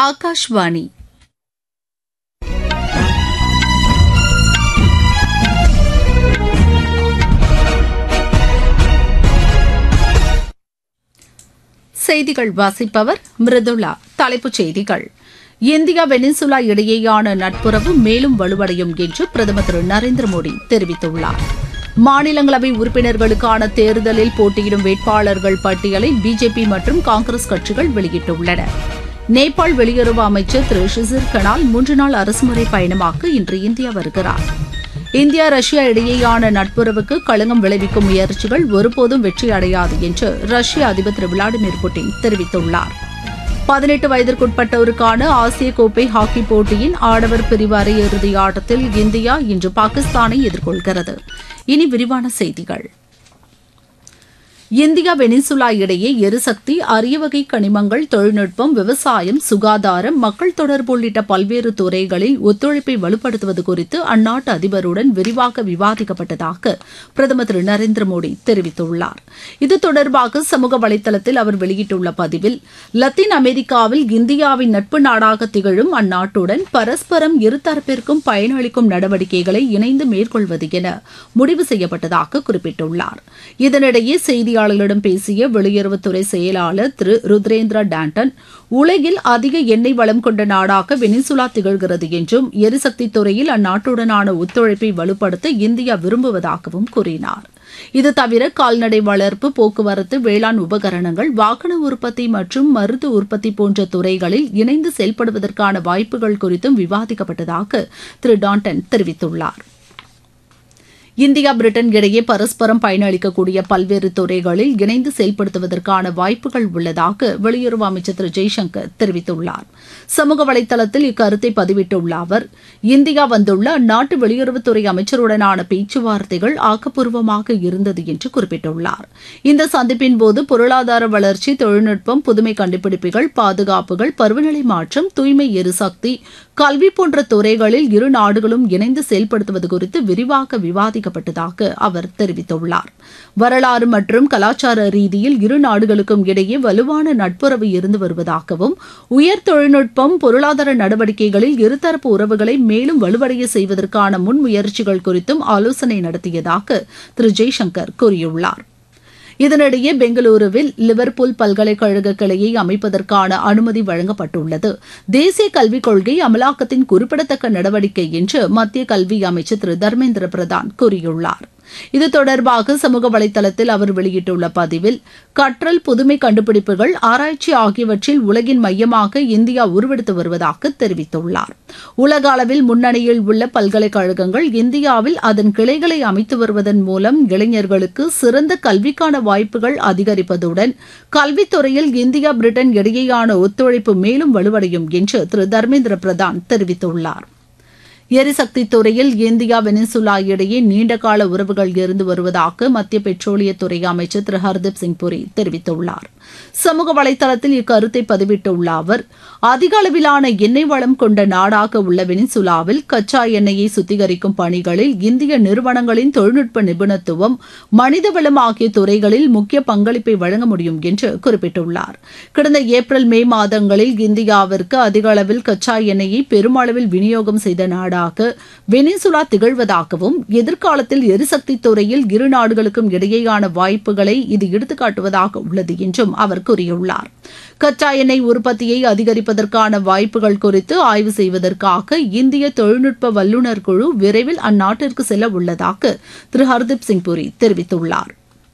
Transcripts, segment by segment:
ஆகாஷ்வாணி செய்திகள் வாசிப்பவர் மிருதுளா தலைப்புச் செய்திகள் இந்தியா வெனிசுலா இடையேயான நட்புறவு மேலும் வலுவடையும் என்று பிரதமர் திரு நரேந்திர மோடி தெரிவித்துள்ளார் மாநிலங்களவை உறுப்பினர்களுக்கான தேர்தலில் போட்டியிடும் வேட்பாளர்கள் பட்டியலை பிஜேபி மற்றும் காங்கிரஸ் கட்சிகள் வெளியிட்டுள்ளன நேபாள் வெளியுறவு அமைச்சர் திரு ஷிசிர் கனால் மூன்று நாள் அரசுமுறை பயணமாக இன்று இந்தியா வருகிறார் இந்தியா ரஷ்யா இடையேயான நட்புறவுக்கு களங்கம் விளைவிக்கும் முயற்சிகள் ஒருபோதும் வெற்றி அடையாது என்று ரஷ்ய அதிபர் திரு விளாடிமிர் புட்டின் தெரிவித்துள்ளார் பதினெட்டு வயதிற்குட்பட்டோருக்கான ஆசிய கோப்பை ஹாக்கி போட்டியின் ஆடவர் பிரிவு அரையிறுதி ஆட்டத்தில் இந்தியா இன்று பாகிஸ்தானை எதிர்கொள்கிறது இனி விரிவான செய்திகள் இந்தியா வெனிசுலா இடையே எரிசக்தி அரிய வகை கனிமங்கள் தொழில்நுட்பம் விவசாயம் சுகாதாரம் மக்கள் தொடர்பு உள்ளிட்ட பல்வேறு துறைகளில் ஒத்துழைப்பை வலுப்படுத்துவது குறித்து அந்நாட்டு அதிபருடன் விரிவாக விவாதிக்கப்பட்டதாக பிரதமர் திரு நரேந்திர மோடி தெரிவித்துள்ளார் இது தொடர்பாக சமூக வலைதளத்தில் அவர் வெளியிட்டுள்ள பதிவில் லத்தீன் அமெரிக்காவில் இந்தியாவின் நட்பு நாடாக திகழும் அந்நாட்டுடன் பரஸ்பரம் இருதரப்பிற்கும் பயனளிக்கும் நடவடிக்கைகளை இணைந்து மேற்கொள்வது என முடிவு செய்யப்பட்டதாக குறிப்பிட்டுள்ளார் இதனிடையே செய்தியாளர் செய்தியாளர்களிடம் பேசிய வெளியுறவுத்துறை செயலாளர் திரு ருத்ரேந்திரா டாண்டன் உலகில் அதிக எண்ணெய் வளம் கொண்ட நாடாக வெனிசுலா திகழ்கிறது என்றும் எரிசக்தி துறையில் அந்நாட்டுடனான ஒத்துழைப்பை வலுப்படுத்த இந்தியா விரும்புவதாகவும் கூறினார் இது தவிர கால்நடை வளர்ப்பு போக்குவரத்து வேளாண் உபகரணங்கள் வாகன உற்பத்தி மற்றும் மருத்துவ உற்பத்தி போன்ற துறைகளில் இணைந்து செயல்படுவதற்கான வாய்ப்புகள் குறித்தும் விவாதிக்கப்பட்டதாக திரு டாண்டன் தெரிவித்துள்ளார் இந்தியா பிரிட்டன் இடையே பரஸ்பரம் பயனளிக்கக்கூடிய பல்வேறு துறைகளில் இணைந்து செயல்படுத்துவதற்கான வாய்ப்புகள் உள்ளதாக வெளியுறவு அமைச்சர் திரு ஜெய்சங்கர் தெரிவித்துள்ளார் சமூக வலைதளத்தில் இக்கருத்தை பதிவிட்டுள்ள அவர் இந்தியா வந்துள்ள அந்நாட்டு வெளியுறவுத்துறை அமைச்சருடனான பேச்சுவார்த்தைகள் ஆக்கப்பூர்வமாக இருந்தது என்று குறிப்பிட்டுள்ளார் இந்த சந்திப்பின் போது பொருளாதார வளர்ச்சி தொழில்நுட்பம் புதுமை கண்டுபிடிப்புகள் பாதுகாப்புகள் பருவநிலை மாற்றம் தூய்மை எரிசக்தி கல்வி போன்ற துறைகளில் இரு நாடுகளும் இணைந்து செயல்படுத்துவது குறித்து விரிவாக விவாதிக்கப்பட்டதாக அவர் தெரிவித்துள்ளார் வரலாறு மற்றும் கலாச்சார ரீதியில் இரு நாடுகளுக்கும் இடையே வலுவான நட்புறவு இருந்து வருவதாகவும் உயர் தொழில்நுட்பம் பொருளாதார நடவடிக்கைகளில் இருதரப்பு உறவுகளை மேலும் வலுவடைய செய்வதற்கான முன்முயற்சிகள் குறித்தும் ஆலோசனை நடத்தியதாக திரு ஜெய்சங்கர் கூறியுள்ளார் இதனிடையே பெங்களூருவில் லிவர்பூல் பல்கலைக்கழக கிளையை அமைப்பதற்கான அனுமதி வழங்கப்பட்டுள்ளது தேசிய கல்விக் கொள்கை அமலாக்கத்தின் குறிப்பிடத்தக்க நடவடிக்கை என்று மத்திய கல்வி அமைச்சர் திரு தர்மேந்திர பிரதான் கூறியுள்ளார் இது தொடர்பாக சமூக வலைதளத்தில் அவர் வெளியிட்டுள்ள பதிவில் கற்றல் புதுமை கண்டுபிடிப்புகள் ஆராய்ச்சி ஆகியவற்றில் உலகின் மையமாக இந்தியா உருவெடுத்து வருவதாக தெரிவித்துள்ளார் உலக அளவில் முன்னணியில் உள்ள பல்கலைக்கழகங்கள் இந்தியாவில் அதன் கிளைகளை அமைத்து வருவதன் மூலம் இளைஞர்களுக்கு சிறந்த கல்விக்கான வாய்ப்புகள் அதிகரிப்பதுடன் கல்வித்துறையில் இந்தியா பிரிட்டன் இடையேயான ஒத்துழைப்பு மேலும் வலுவடையும் என்று திரு தர்மேந்திர பிரதான் தெரிவித்துள்ளார் எரிசக்தி துறையில் இந்தியா வெனிசுலா இடையே நீண்டகால உறவுகள் இருந்து வருவதாக மத்திய பெட்ரோலியத்துறை அமைச்சர் திரு ஹர்தீப் சிங் புரி தெரிவித்துள்ளார் சமூக வலைதளத்தில் இக்கருத்தை பதிவிட்டுள்ள அவர் அதிக அளவிலான எண்ணெய் வளம் கொண்ட நாடாக உள்ள வெனிசுலாவில் கச்சா எண்ணெயை சுத்திகரிக்கும் பணிகளில் இந்திய நிறுவனங்களின் தொழில்நுட்ப நிபுணத்துவம் மனிதவளம் ஆகிய துறைகளில் முக்கிய பங்களிப்பை வழங்க முடியும் என்று குறிப்பிட்டுள்ளார் கடந்த ஏப்ரல் மே மாதங்களில் இந்தியாவிற்கு அதிக அளவில் கச்சா எண்ணெயை பெருமளவில் விநியோகம் செய்த நாடாக வெனிசுலா திகழ்வதாகவும் எதிர்காலத்தில் எரிசக்தி துறையில் இரு நாடுகளுக்கும் இடையேயான வாய்ப்புகளை இது எடுத்துக்காட்டுவதாக உள்ளது என்றும் அவர் கூறியுள்ளார் கச்சா எண்ணெய் உற்பத்தியை அதிகரிப்பதற்கான வாய்ப்புகள் குறித்து ஆய்வு செய்வதற்காக இந்திய தொழில்நுட்ப வல்லுநர் குழு விரைவில் அந்நாட்டிற்கு செல்ல உள்ளதாக திரு ஹர்தீப் சிங் புரி தெரிவித்துள்ளார்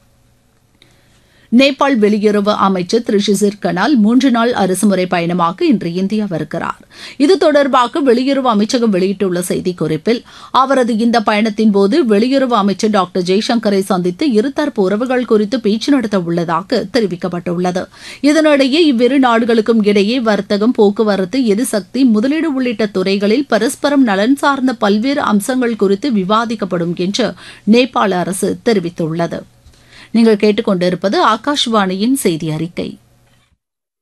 நேபாள் வெளியுறவு அமைச்சர் திரு ஷிசிர் கனால் மூன்று நாள் அரசுமுறை பயணமாக இன்று இந்தியா வருகிறார் இது தொடர்பாக வெளியுறவு அமைச்சகம் வெளியிட்டுள்ள செய்திக்குறிப்பில் அவரது இந்த பயணத்தின் போது வெளியுறவு அமைச்சர் டாக்டர் ஜெய்சங்கரை சந்தித்து இருதரப்பு உறவுகள் குறித்து பேச்சு நடத்த உள்ளதாக தெரிவிக்கப்பட்டுள்ளது இதனிடையே இவ்விரு நாடுகளுக்கும் இடையே வர்த்தகம் போக்குவரத்து எரிசக்தி முதலீடு உள்ளிட்ட துறைகளில் பரஸ்பரம் நலன் சார்ந்த பல்வேறு அம்சங்கள் குறித்து விவாதிக்கப்படும் என்று நேபாள அரசு தெரிவித்துள்ளது நீங்கள் கேட்டுக்கொண்டிருப்பது ஆகாஷ்வாணியின் செய்தி அறிக்கை